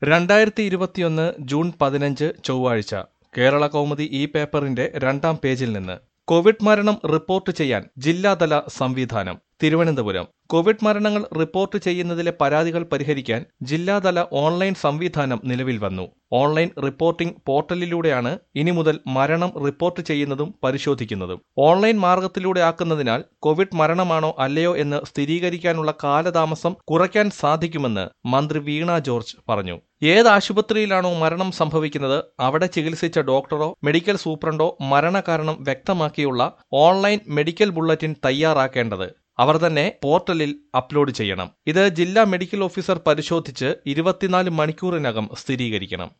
രണ്ടായിരത്തി ഇരുപത്തിയൊന്ന് ജൂൺ പതിനഞ്ച് ചൊവ്വാഴ്ച കേരള കൗമുദി ഈ പേപ്പറിന്റെ രണ്ടാം പേജിൽ നിന്ന് കോവിഡ് മരണം റിപ്പോർട്ട് ചെയ്യാൻ ജില്ലാതല സംവിധാനം തിരുവനന്തപുരം കോവിഡ് മരണങ്ങൾ റിപ്പോർട്ട് ചെയ്യുന്നതിലെ പരാതികൾ പരിഹരിക്കാൻ ജില്ലാതല ഓൺലൈൻ സംവിധാനം നിലവിൽ വന്നു ഓൺലൈൻ റിപ്പോർട്ടിംഗ് പോർട്ടലിലൂടെയാണ് ഇനി മുതൽ മരണം റിപ്പോർട്ട് ചെയ്യുന്നതും പരിശോധിക്കുന്നതും ഓൺലൈൻ മാർഗത്തിലൂടെ ആക്കുന്നതിനാൽ കോവിഡ് മരണമാണോ അല്ലയോ എന്ന് സ്ഥിരീകരിക്കാനുള്ള കാലതാമസം കുറയ്ക്കാൻ സാധിക്കുമെന്ന് മന്ത്രി വീണ ജോർജ് പറഞ്ഞു ഏത് ആശുപത്രിയിലാണോ മരണം സംഭവിക്കുന്നത് അവിടെ ചികിത്സിച്ച ഡോക്ടറോ മെഡിക്കൽ സൂപ്രണ്ടോ മരണകാരണം വ്യക്തമാക്കിയുള്ള ഓൺലൈൻ മെഡിക്കൽ ബുള്ളറ്റിൻ തയ്യാറാക്കേണ്ടത് അവർ തന്നെ പോർട്ടലിൽ അപ്ലോഡ് ചെയ്യണം ഇത് ജില്ലാ മെഡിക്കൽ ഓഫീസർ പരിശോധിച്ച് ഇരുപത്തിനാല് മണിക്കൂറിനകം സ്ഥിരീകരിക്കണം